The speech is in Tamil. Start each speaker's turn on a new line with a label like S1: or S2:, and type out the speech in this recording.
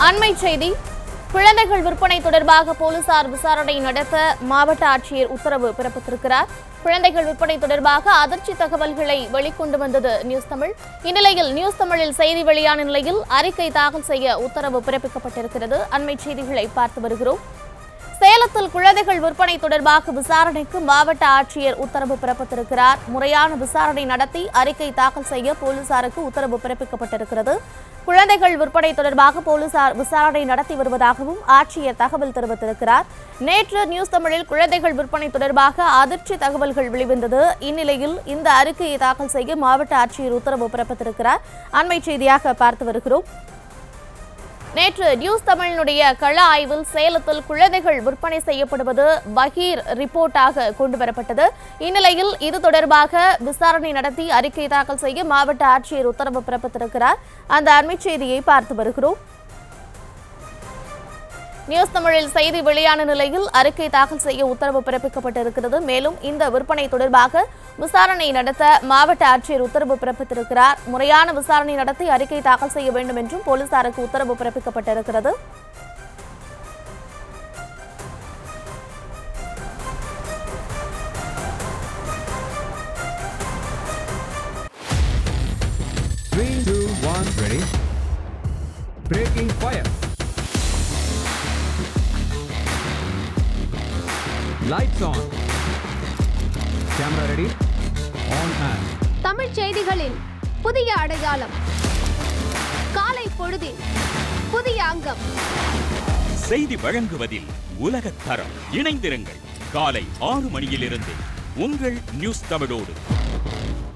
S1: அண்மை செய்தி குழந்தைகள் விற்பனை தொடர்பாக போலீசார் விசாரணை நடத்த மாவட்ட ஆட்சியர் உத்தரவு பிறப்பித்திருக்கிறார் குழந்தைகள் விற்பனை தொடர்பாக அதிர்ச்சி தகவல்களை வெளிக்கொண்டு வந்தது நியூஸ் தமிழ் இந்நிலையில் நியூஸ் தமிழில் செய்தி வெளியான நிலையில் அறிக்கை தாக்கல் செய்ய உத்தரவு பிறப்பிக்கப்பட்டிருக்கிறது அண்மை செய்திகளை பார்த்து வருகிறோம் சேலத்தில் குழந்தைகள் விற்பனை தொடர்பாக விசாரணைக்கு மாவட்ட ஆட்சியர் உத்தரவு பிறப்பித்திருக்கிறார் முறையான விசாரணை நடத்தி அறிக்கை தாக்கல் செய்ய போலீசாருக்கு உத்தரவு பிறப்பிக்கப்பட்டிருக்கிறது குழந்தைகள் விற்பனை தொடர்பாக போலீசார் விசாரணை நடத்தி வருவதாகவும் ஆட்சியர் தகவல் தெரிவித்திருக்கிறார் நேற்று நியூஸ் தமிழில் குழந்தைகள் விற்பனை தொடர்பாக அதிர்ச்சி தகவல்கள் வெளிவந்தது இந்நிலையில் இந்த அறிக்கையை தாக்கல் செய்ய மாவட்ட ஆட்சியர் உத்தரவு பிறப்பித்திருக்கிறார் அண்மை செய்தியாக பார்த்து வருகிறோம் நேற்று நியூஸ் தமிழினுடைய கள ஆய்வில் சேலத்தில் குழந்தைகள் விற்பனை செய்யப்படுவது பகீர் ரிப்போர்ட்டாக கொண்டு வரப்பட்டது இந்நிலையில் இது தொடர்பாக விசாரணை நடத்தி அறிக்கை தாக்கல் செய்ய மாவட்ட ஆட்சியர் உத்தரவு பிறப்பித்திருக்கிறார் அந்த அண்மைச் செய்தியை பார்த்து வருகிறோம் நியூஸ் தமிழில் செய்தி வெளியான நிலையில் அறிக்கை தாக்கல் செய்ய உத்தரவு பிறப்பிக்கப்பட்டிருக்கிறது மேலும் இந்த விற்பனை தொடர்பாக விசாரணை நடத்த மாவட்ட ஆட்சியர் உத்தரவு பிறப்பித்திருக்கிறார் முறையான விசாரணை நடத்தி அறிக்கை தாக்கல் செய்ய வேண்டும் என்றும் போலீசாருக்கு உத்தரவு பிறப்பிக்கப்பட்டிருக்கிறது
S2: Three, two, one, ready. Breaking fire. Lights on. Camera ready. On and.
S3: தமிழ்ச் செய்திகளின் புதிய அடையாளம் காலை பொழுதின் புதிய அங்கம்
S4: செய்தி வழங்குவதில் உலகத் தரம் இணைந்திருங்கள் காலை ஆறு மணியிலிருந்து உங்கள் நியூஸ் தமிழோடு